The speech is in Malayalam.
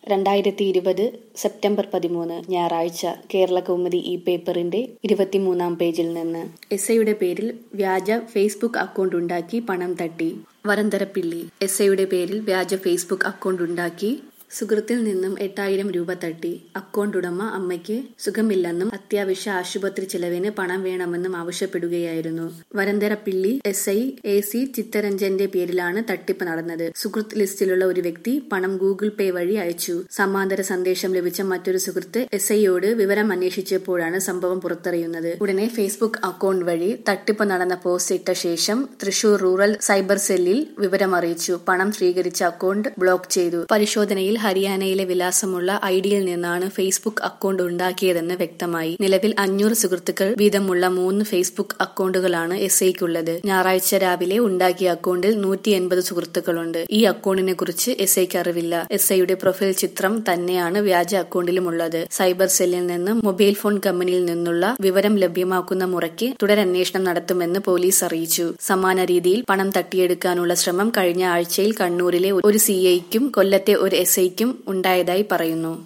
രണ്ടായിരത്തി ഇരുപത് സെപ്റ്റംബർ പതിമൂന്ന് ഞായറാഴ്ച കേരള കൗമുദി ഈ പേപ്പറിന്റെ ഇരുപത്തിമൂന്നാം പേജിൽ നിന്ന് എസ് ഐയുടെ പേരിൽ വ്യാജ ഫേസ്ബുക്ക് അക്കൗണ്ട് ഉണ്ടാക്കി പണം തട്ടി വരന്തരപ്പിള്ളി എസ് ഐയുടെ പേരിൽ വ്യാജ ഫേസ്ബുക്ക് അക്കൗണ്ട് ഉണ്ടാക്കി സുഹൃത്തിൽ നിന്നും എട്ടായിരം രൂപ തട്ടി അക്കൗണ്ട് ഉടമ അമ്മയ്ക്ക് സുഖമില്ലെന്നും അത്യാവശ്യ ആശുപത്രി ചെലവിന് പണം വേണമെന്നും ആവശ്യപ്പെടുകയായിരുന്നു Varantharappilly S I A C ചിത്തരഞ്ജന്റെ പേരിലാണ് തട്ടിപ്പ് നടന്നത് സുഹൃത്ത് ലിസ്റ്റിലുള്ള ഒരു വ്യക്തി പണം ഗൂഗിൾ പേ വഴി അയച്ചു സമാന്തര സന്ദേശം ലഭിച്ച മറ്റൊരു സുഹൃത്ത് എസ് ഐയോട് വിവരം അന്വേഷിച്ചപ്പോഴാണ് സംഭവം പുറത്തറിയുന്നത് ഉടനെ ഫേസ്ബുക്ക് അക്കൗണ്ട് വഴി തട്ടിപ്പ് നടന്ന പോസ്റ്റ് ഇട്ട ശേഷം തൃശൂർ റൂറൽ സൈബർ സെല്ലിൽ വിവരം അറിയിച്ചു പണം സ്വീകരിച്ച അക്കൗണ്ട് ബ്ലോക്ക് ചെയ്തു പരിശോധനയിൽ ഹരിയാനയിലെ വിലാസമുള്ള ഐഡിയിൽ നിന്നാണ് ഫേസ്ബുക്ക് അക്കൗണ്ട് ഉണ്ടാക്കിയതെന്ന് വ്യക്തമായി നിലവിൽ അഞ്ഞൂറ് സുഹൃത്തുക്കൾ വീതമുള്ള മൂന്ന് ഫേസ്ബുക്ക് അക്കൗണ്ടുകളാണ് എസ് ഐക്കുള്ളത് ഞായറാഴ്ച രാവിലെ ഉണ്ടാക്കിയ അക്കൗണ്ടിൽ നൂറ്റി എൺപത് സുഹൃത്തുക്കളുണ്ട് ഈ അക്കൗണ്ടിനെ കുറിച്ച് എസ് ഐക്ക് അറിവില്ല എസ് ഐയുടെ പ്രൊഫൈൽ ചിത്രം തന്നെയാണ് വ്യാജ അക്കൗണ്ടിലുമുള്ളത് സൈബർ സെല്ലിൽ നിന്നും മൊബൈൽ ഫോൺ കമ്പനിയിൽ നിന്നുള്ള വിവരം ലഭ്യമാക്കുന്ന മുറയ്ക്ക് തുടരന്വേഷണം നടത്തുമെന്ന് പോലീസ് അറിയിച്ചു സമാന രീതിയിൽ പണം തട്ടിയെടുക്കാനുള്ള ശ്രമം കഴിഞ്ഞ ആഴ്ചയിൽ കണ്ണൂരിലെ ഒരു സിഐക്കും കൊല്ലത്തെ ഒരു എസ് ഐക്കും ഉണ്ടായതായി പറയുന്നു